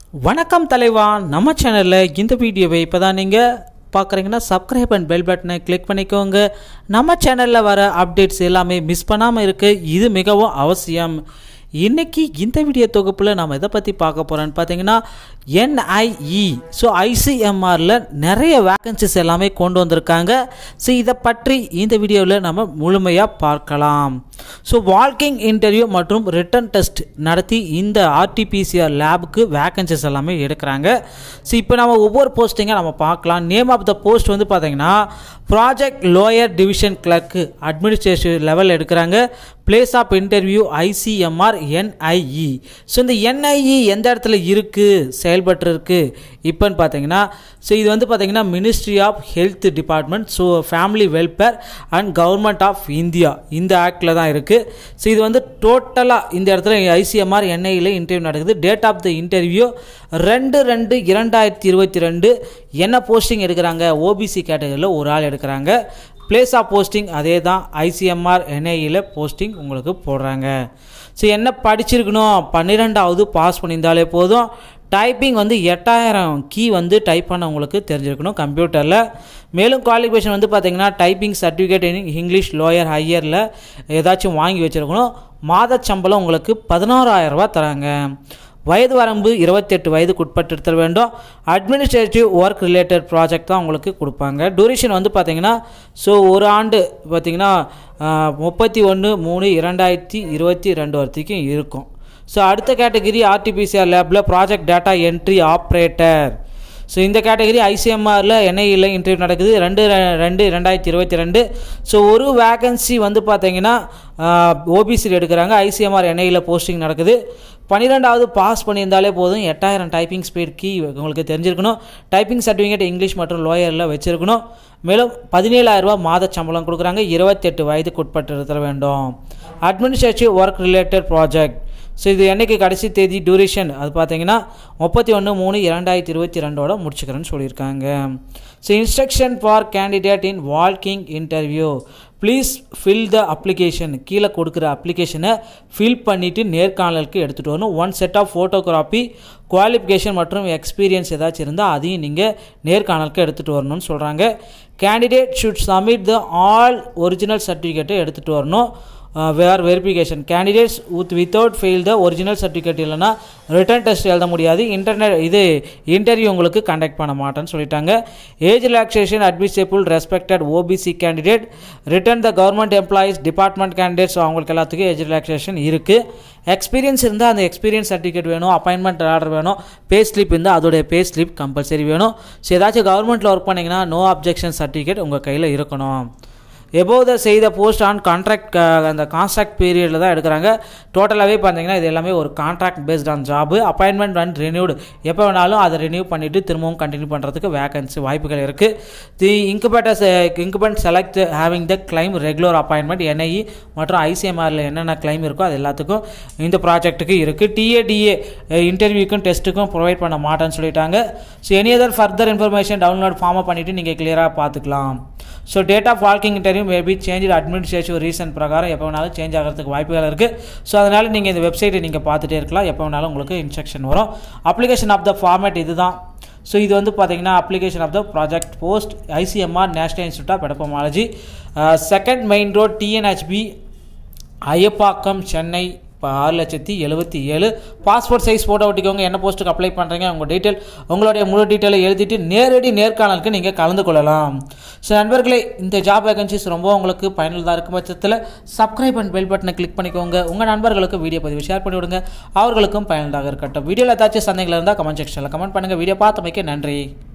வணக்கம் தலைவா நம்ம சேனலில் இந்த வீடியோவை இப்போ தான் நீங்கள் பார்க்குறீங்கன்னா சப்ஸ்கிரைப் அண்ட் பெல் பட்டனை கிளிக் பண்ணிக்கோங்க நம்ம சேனலில் வர அப்டேட்ஸ் எல்லாமே மிஸ் பண்ணாமல் இருக்க இது மிகவும் அவசியம் இன்னைக்கு இந்த வீடியோ தொகுப்பில் நம்ம எதை பற்றி பார்க்க போகிறோன்னு பார்த்தீங்கன்னா என்ஐஇ ஸோ ஐசிஎம்ஆரில் நிறைய வேக்கன்சிஸ் எல்லாமே கொண்டு வந்திருக்காங்க ஸோ இதை பற்றி இந்த வீடியோவில் நம்ம முழுமையாக பார்க்கலாம் ஸோ வால்கிங் இன்டர்வியூ மற்றும் ரிட்டன் டெஸ்ட் நடத்தி இந்த ஆர்டிபிசிஆர் லேபுக்கு வேக்கன்சிஸ் எல்லாமே எடுக்கிறாங்க ஸோ இப்போ நம்ம ஒவ்வொரு போஸ்டிங்காக நம்ம பார்க்கலாம் நேம் ஆஃப் த போஸ்ட் வந்து பார்த்தீங்கன்னா project lower division clerk administration level எடுக்கிறாங்க place of interview ICMR NIE so இந்த என்ஐஇ எந்த இடத்துல இருக்குது செயல்பட்டு இருக்கு இப்போன்னு பார்த்தீங்கன்னா ஸோ இது வந்து பார்த்தீங்கன்னா ministry of health department so family welfare and government of India இந்த ஆக்டில் தான் இருக்குது ஸோ இது வந்து டோட்டலாக இந்த இடத்துல ஐசிஎம்ஆர் என்ஐயில் இன்டர்வியூ நடக்குது டேட் ஆஃப் த இன்டர்வியூ ரெண்டு ரெண்டு இரண்டாயிரத்தி இருபத்தி ரெண்டு என்ன போஸ்டிங் எடுக்கிறாங்க ஓபிசி கேட்டகரியில் ஒரு ஆள் எடுக்கிறாங்க பிளேஸ் ஆஃப் போஸ்டிங் அதே தான் ஐசிஎம்ஆர் என்ஐயில் போஸ்டிங் உங்களுக்கு போடுறாங்க ஸோ என்ன படிச்சிருக்கணும் பன்னிரெண்டாவது பாஸ் பண்ணியிருந்தாலே போதும் டைப்பிங் வந்து எட்டாயிரம் கீ வந்து டைப் பண்ண உங்களுக்கு தெரிஞ்சிருக்கணும் கம்ப்யூட்டரில் மேலும் குவாலிஃபிகேஷன் வந்து பார்த்தீங்கன்னா typing certificate in English lower ஹையரில் ஏதாச்சும் வாங்கி வச்சுருக்கணும் மாத சம்பளம் உங்களுக்கு பதினோராயிரரூபா தராங்க வயது வரம்பு இருபத்தெட்டு வயதுக்கு உட்பட்டிருத்தல் வேண்டும் அட்மினிஸ்ட்ரேட்டிவ் ஒர்க் ரிலேட்டட் ப்ராஜெக்ட் தான் உங்களுக்கு கொடுப்பாங்க டூரேஷன் வந்து பார்த்தீங்கன்னா ஸோ ஒரு ஆண்டு பார்த்தீங்கன்னா முப்பத்தி ஒன்று மூணு இரண்டாயிரத்தி இருபத்தி ரெண்டு வரைக்கும் இருக்கும் ஸோ அடுத்த கேட்டகிரி ஆர்டிபிசிஆர் லேபில் project data entry operator so இந்த கேட்டகரி ஐசிஎம்ஆரில் என்ஐயில் இன்டர்வியூ நடக்குது ரெண்டு ரெண்டு ரெண்டாயிரத்தி இருபத்தி ரெண்டு ஸோ ஒரு வேகன்சி வந்து பார்த்தீங்கன்னா ஓபிசியில் எடுக்கிறாங்க ஐசிஎம்ஆர் என்ஐயில் போஸ்டிங் நடக்குது பன்னிரெண்டாவது பாஸ் பண்ணியிருந்தாலே போதும் எட்டாயிரம் டைப்பிங் ஸ்பீட் கீ உங்களுக்கு தெரிஞ்சிருக்கணும் டைப்பிங் சர்டிஃபிகேட் இங்கிலீஷ் மற்றும் லோயரில் வச்சுருக்கணும் மேலும் பதினேழாயிரரூபா மாத சம்பளம் கொடுக்குறாங்க இருபத்தெட்டு வயதுக்கு உட்பட்டிருத்தல் வேண்டும் administrative work related project so இது என்றைக்கு கடைசி தேதி டூரேஷன் அது பார்த்தீங்கன்னா முப்பத்தி ஒன்று மூணு இரண்டாயிரத்தி இருபத்தி ரெண்டோட முடிச்சுக்கிறேன்னு சொல்லியிருக்காங்க so instruction for candidate in வால்கிங் interview please fill the application கீழே கொடுக்குற அப்ளிகேஷனை ஃபில் பண்ணிவிட்டு நேர்காணலுக்கு எடுத்துகிட்டு வரணும் one set of photography qualification மற்றும் எக்ஸ்பீரியன்ஸ் ஏதாச்சும் இருந்தால் அதையும் நீங்கள் நேர்காணலுக்கு எடுத்துகிட்டு வரணும்னு சொல்கிறாங்க candidate should submit the all original சர்டிஃபிகேட்டை எடுத்துகிட்டு வரணும் where verification candidates with without fail the original certificate இல்லைனா ரிட்டர்ன் டெஸ்ட் எழுத முடியாது இன்டர்நெட் இது இன்டர்வியூ உங்களுக்கு கண்டக்ட் பண்ண மாட்டேன்னு சொல்லிட்டாங்க age relaxation admissible respected OBC candidate return the government employees department candidates அவங்களுக்கு எல்லாத்துக்கும் ஏஜ் ரிலாக்ஸேஷன் இருக்குது எக்ஸ்பீரியன்ஸ் இருந்தால் அந்த எக்ஸ்பீரியன்ஸ் சர்டிஃபிகேட் வேணும் அப்பாயின்மெண்ட் ஆர்டர் வேணும் பே ஸ்லிப் இருந்தால் அதோடைய பே ஸ்லிப் கம்பல்சரி வேணும் ஸோ ஏதாச்சும் கவர்மெண்ட்டில் ஒர்க் பண்ணிங்கன்னா நோ அப்ஜெக்ஷன் சர்டிஃபிகேட் உங்கள் கையில் இருக்கணும் எபோவ் த செய்த போஸ்ட் ஆன் கான்ட்ராக்ட் அந்த கான்ட்ராக்ட் பீரியடில் தான் எடுக்கிறாங்க டோட்டலாகவே பார்த்தீங்கன்னா இது எல்லாமே ஒரு contract based on job appointment and renewed எப்போ வேணாலும் அதை ரினியூ பண்ணிவிட்டு திரும்பவும் கண்டினியூ பண்ணுறதுக்கு வேகன்சி வாய்ப்புகள் இருக்குது the incubators incumbent select having the claim regular appointment NIE மற்றும் ஐசிஎம்ஆரில் என்னென்ன கிளைம் இருக்கோ அது எல்லாத்துக்கும் இந்த ப்ராஜெக்ட்டுக்கு இருக்குது டிஏடிஏ இன்டர்வியூக்கும் டெஸ்ட்டுக்கும் ப்ரொவைட் பண்ண மாட்டேன்னு சொல்லிட்டாங்க so any other further information download ஃபார்மை பண்ணிவிட்டு நீங்கள் கிளியராக பார்த்துக்கலாம் ஸோ டேட் ஆஃப் வால்கிங் interview maybe change administrative reason பிரகாரம் எப்போ வேணாலும் சேஞ்ச் ஆகிறதுக்கு வாய்ப்புகள் இருக்குது ஸோ அதனால் நீங்கள் இந்த வெப்சைட்டை நீங்கள் பார்த்துட்டே இருக்கலாம் எப்போ வேணாலும் உங்களுக்கு இன்ஸ்ட்ரக்ஷன் வரும் அப்ளிகேஷன் ஆஃப் த ஃபார்மேட் இதுதான் ஸோ இது வந்து பார்த்தீங்கன்னா application of the project post ICMR national institute of epidemiology second main road TNHB Ayappakkam Chennai இப்போ ஆறு லட்சத்தி எழுபத்தி ஏழு பாஸ்போர்ட் சைஸ் ஃபோட்டோ ஒட்டிக்கோங்க என்ன போஸ்ட்டுக்கு அப்ளை பண்ணுறீங்க உங்கள் டீட்டெயில் உங்களுடைய முழு டீட்டெயிலை எழுதிட்டு நேரடி நேர்காணலுக்கு நீங்கள் கலந்து கொள்ளலாம் ஸோ நண்பர்களே இந்த ஜாப் வேகன்சிஸ் ரொம்ப உங்களுக்கு பயனுள்ளதாக இருக்கும் பட்சத்தில் சப்ஸ்கிரைப் அண்ட் பெல் பட்டனை கிளிக் பண்ணிக்கோங்க உங்கள் நண்பர்களுக்கு வீடியோ பதிவு ஷேர் பண்ணி விடுங்க அவர்களுக்கும் பயனுள்ளதாக இருக்கட்டும் வீடியோவில் ஏதாச்சும் சந்தேகங்கள் இருந்தால் கமெண்ட் செக்ஷனில் கமெண்ட் பண்ணுங்கள் வீடியோ பார்த்தமைக்கு நன்றி